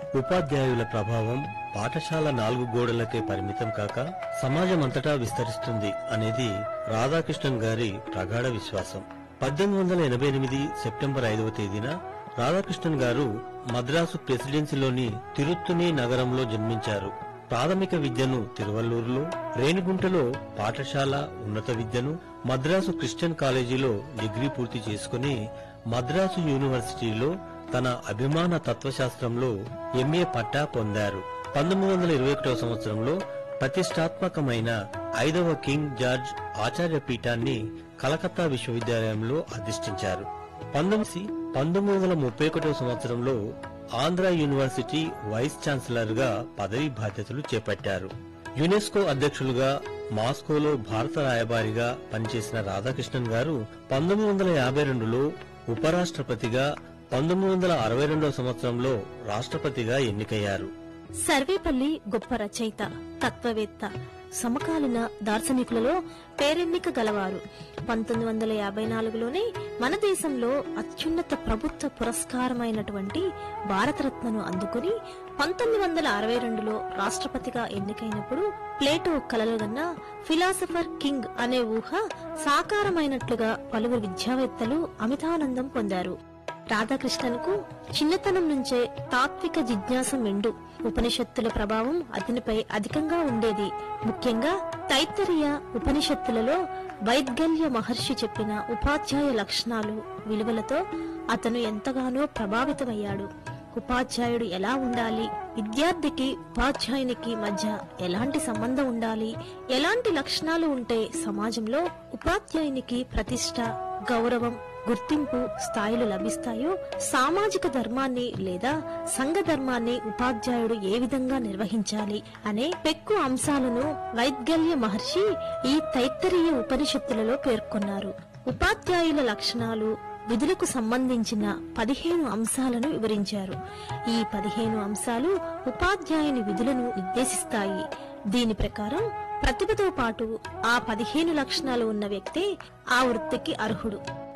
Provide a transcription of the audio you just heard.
ఉపాధ్యాయుల ప్రభావం పాఠశాల నాలుగు గోడలకే పరిమితం కాక సమాజమంతటా విస్తరిస్తుంది అనేది రాధాకృష్ణన్ గారి ప్రగాఢ విశ్వాసం పద్దెనిమిది వందల ఎనభై ఎనిమిది సెప్టెంబర్ ఐదవ తేదీన రాధాకృష్ణన్ గారు మద్రాసు ప్రెసిడెన్సీలోని తిరుత్తుని నగరంలో జన్మించారు ప్రాథమిక విద్యను తిరువల్లూరులో రేణిగుంటలో పాఠశాల ఉన్నత విద్యను మద్రాసు క్రిస్టియన్ కాలేజీలో డిగ్రీ పూర్తి చేసుకుని మద్రాసు యూనివర్సిటీలో తన అభిమాన తత్వశాస్త్రంలో ఎంఏ పట్టా పొందారు పంతొమ్మిది వందల ఇరవై ఒకటవ సంవత్సరంలో ప్రతిష్టాత్మకమైన ఐదవ కింగ్ జార్జ్ ఆచార్య పీఠాన్ని కలకత్తా విశ్వవిద్యాలయంలో అధిష్ఠించారు పంతొమ్మిది పంతొమ్మిది వందల ముప్పై ఒకటవ సంవత్సరంలో ఆంధ్ర యూనివర్సిటీ వైస్ ఛాన్సలర్ గా పదవి బాధ్యతలు చేపట్టారు యునెస్కో అధ్యక్షులుగా మాస్కోలో భారత రాయబారిగా పనిచేసిన రాధాకృష్ణన్ గారు పంతొమ్మిది వందల యాభై రెండులో ఉపరాష్ట్రపతిగా పంతొమ్మిది వందల అరవై రెండవ సంవత్సరంలో రాష్ట్రపతిగా ఎన్నికయ్యారు సర్వేపల్లి గొప్ప రచయిత తత్వవేత్త సమకాలీన దార్శనికులలో పేరెన్నిక గలవారు పంతొమ్మిది వందల యాభై నాలుగులోనే మన దేశంలో అత్యున్నత ప్రభుత్వ పురస్కారమైనటువంటి భారతరత్నను అందుకుని పంతొమ్మిది వందల అరవై రెండులో రాష్ట్రపతిగా ఎన్నికైనప్పుడు ప్లేటో కలలుగన్న ఫిలాసఫర్ కింగ్ అనే ఊహ సాకారమైనట్లుగా పలువురు విద్యావేత్తలు అమితానందం పొందారు రాధాకృష్ణన్కు చిన్నతనం నుంచే తాత్విక జిజ్ఞాస మెండు ఉపనిషత్తుల ప్రభావం అతనిపై అధికంగా ఉండేది ముఖ్యంగా తైత్తరీయ ఉపనిషత్తులలో వైద్గల్య మహర్షి చెప్పిన ఉపాధ్యాయ లక్షణాలు విలువలతో అతను ఎంతగానో ప్రభావితమయ్యాడు ఉపాధ్యాయుడు ఎలా ఉండాలి విద్యార్థికి ఉపాధ్యాయునికి మధ్య ఎలాంటి సంబంధం ఉండాలి ఎలాంటి లక్షణాలు ఉంటే సమాజంలో ఉపాధ్యాయునికి ప్రతిష్ట గౌరవం గుర్తింపు స్థాయిలు లభిస్తాయో సామాజిక ధర్మాన్ని లేదా సంఘ ధర్మాన్ని ఉపాధ్యాయుడు ఏ విధంగా నిర్వహించాలి అనే పెక్కు అంశాలను వైద్గల్య మహర్షి ఈ తైత్తరీయ ఉపనిషత్తులలో పేర్కొన్నారు ఉపాధ్యాయుల లక్షణాలు విధులకు సంబంధించిన పదిహేను అంశాలను వివరించారు ఈ పదిహేను అంశాలు ఉపాధ్యాయుని విధులను నిర్దేశిస్తాయి దీని ప్రకారం ప్రతిభతో పాటు ఆ పదిహేను లక్షణాలు ఉన్న వ్యక్తే ఆ వృత్తికి అర్హుడు